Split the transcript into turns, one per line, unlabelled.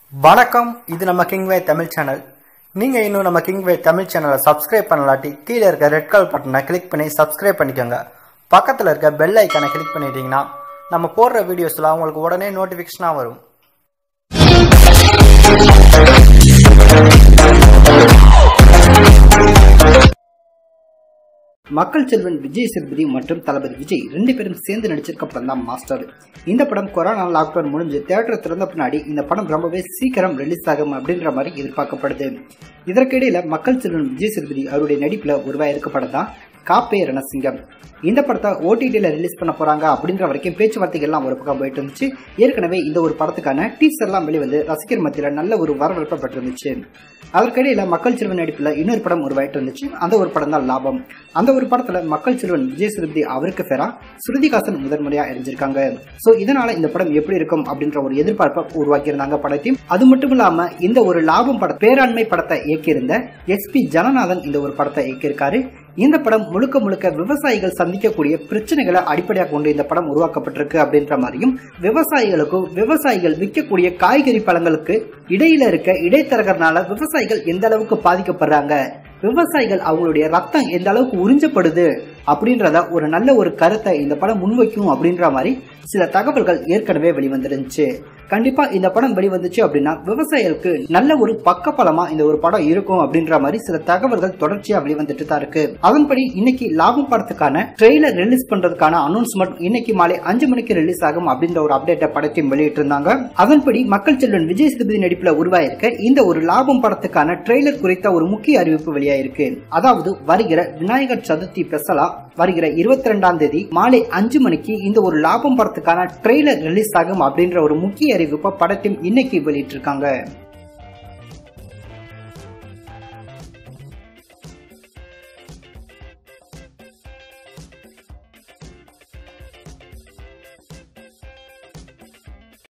வணக்கம் இது நம்ம கிங்வே தமிழ் சேனல் நீங்கள் இன்னும் நம்ம கிங்வே தமிழ் சேனலை சப்ஸ்கிரைப் பண்ணலாட்டி கீழே இருக்க ரெட் கலர் பட்டனை கிளிக் பண்ணி சப்ஸ்கிரைப் பண்ணிக்கோங்க பக்கத்தில் இருக்க பெல் ஐக்கானை கிளிக் பண்ணிட்டீங்கன்னா நம்ம போடுற வீடியோஸ்லாம் உங்களுக்கு உடனே நோட்டிஃபிகேஷனாக வரும்
மக்கள் செல்வன் விஜய் சேதுபதி மற்றும் தளபதி விஜய் ரெண்டு பேரும் சேர்ந்து நடிச்சிருக்க படம் தான் மாஸ்டர் இந்த படம் கொரோனா லாக்டவுன் முடிஞ்சு தேட்டர் திறந்த பின்னாடி இந்த படம் ரொம்பவே சீக்கிரம் ரிலீஸ் ஆகும் அப்படின்ற மாதிரி எதிர்பார்க்கப்படுது இதற்கிடையில மக்கள் செல்வன் விஜய் சேதுபதி அவருடைய நடிப்புல உருவாயிருக்க படம் தான் காப்பே ரணசிங்கம் இந்த படத்தை ஓடிடியில் ரிலீஸ் பண்ண போறாங்க அப்படின்ற வரைக்கும் பேச்சுவார்த்தைகள்லாம் ஒரு பக்கம் போயிட்டு இருந்துச்சு ஏற்கனவே இந்த ஒரு படத்துக்கான டீசர் எல்லாம் வெளிவந்து ரசிகர் மத்தியில நல்ல ஒரு வரவேற்பு பெற்றிருந்துச்சு அதற்கிடையில மக்கள் செல்வன் நடிப்புல இன்னொரு படம் உருவாயிட்டு இருந்துச்சு அந்த ஒரு படம் தான் லாபம் அந்த ஒரு படத்துல மக்கள் செல்வன் விஜய் சேதுபதி அவருக்கு பேரா ஸ்ருதிகாசன் முதன்முறையா இருந்திருக்காங்க சோ இதனால இந்த படம் எப்படி இருக்கும் அப்படின்ற ஒரு எதிர்பார்ப்பை உருவாக்கி இருந்தாங்க படத்தையும் அது மட்டும் இல்லாம இந்த ஒரு லாபம் பட பேராண்மை படத்தை இயக்கியிருந்த எஸ் பி ஜனநாதன் இந்த ஒரு படத்தை இயக்கியிருக்காரு இந்த படம் முழுக்க முழுக்க விவசாயிகள் சந்திக்கக்கூடிய பிரச்சனைகளை அடிப்படையாக கொண்டு இந்த படம் உருவாக்கப்பட்டிருக்கு அப்படின்ற மாதிரியும் விவசாயிகளுக்கும் விவசாயிகள் விற்கக்கூடிய காய்கறி பழங்களுக்கு இடையில இருக்க இடைத்தரகர்னால விவசாயிகள் எந்த அளவுக்கு பாதிக்கப்படுறாங்க விவசாயிகள் அவங்களுடைய ரத்தம் எந்த அளவுக்கு உறிஞ்சப்படுது அப்படின்றத ஒரு நல்ல ஒரு கருத்தை இந்த படம் முன்வைக்கும் அப்படின்ற மாதிரி சில தகவல்கள் ஏற்கனவே வெளிவந்திருந்துச்சு கண்டிப்பா இந்த படம் வெளிவந்துச்சு அப்படின்னா விவசாயிகளுக்கு நல்ல ஒரு பக்கபலமா இந்த ஒரு படம் இருக்கும் அப்படின்ற மாதிரி சில தகவல்கள் தொடர்ச்சியா வெளிவந்துட்டு தான் இருக்கு அதன்படி இன்னைக்கு லாபம் படத்துக்கான ட்ரெய்லர் ரிலீஸ் பண்றதுக்கான அனௌன்ஸ்மெண்ட் இன்னைக்கு மாலை அஞ்சு மணிக்கு ரிலீஸ் ஆகும் அப்படின்ற ஒரு அப்டேட்டை படத்தையும் வெளியிட்டு இருந்தாங்க அதன்படி மக்கள் செல்வன் விஜய் சேதுபதி நடிப்புல உருவாயிருக்க இந்த ஒரு லாபம் படத்துக்கான ட்ரெய்லர் குறித்த ஒரு முக்கிய அறிவிப்பு வெளியாயிருக்கு அதாவது வருகிற விநாயகர் சதுர்த்தி பெசலா வருகிற இருபத்தி ரெண்டாம் தேதி மாலை அஞ்சு மணிக்கு இந்த ஒரு லாபம் படத்துக்கான ட்ரெய்லர் ரிலீஸ் ஆகும் அப்படின்ற ஒரு முக்கிய அறிவிப்பை படத்தையும் இன்னைக்கு வெளியிட்டிருக்காங்க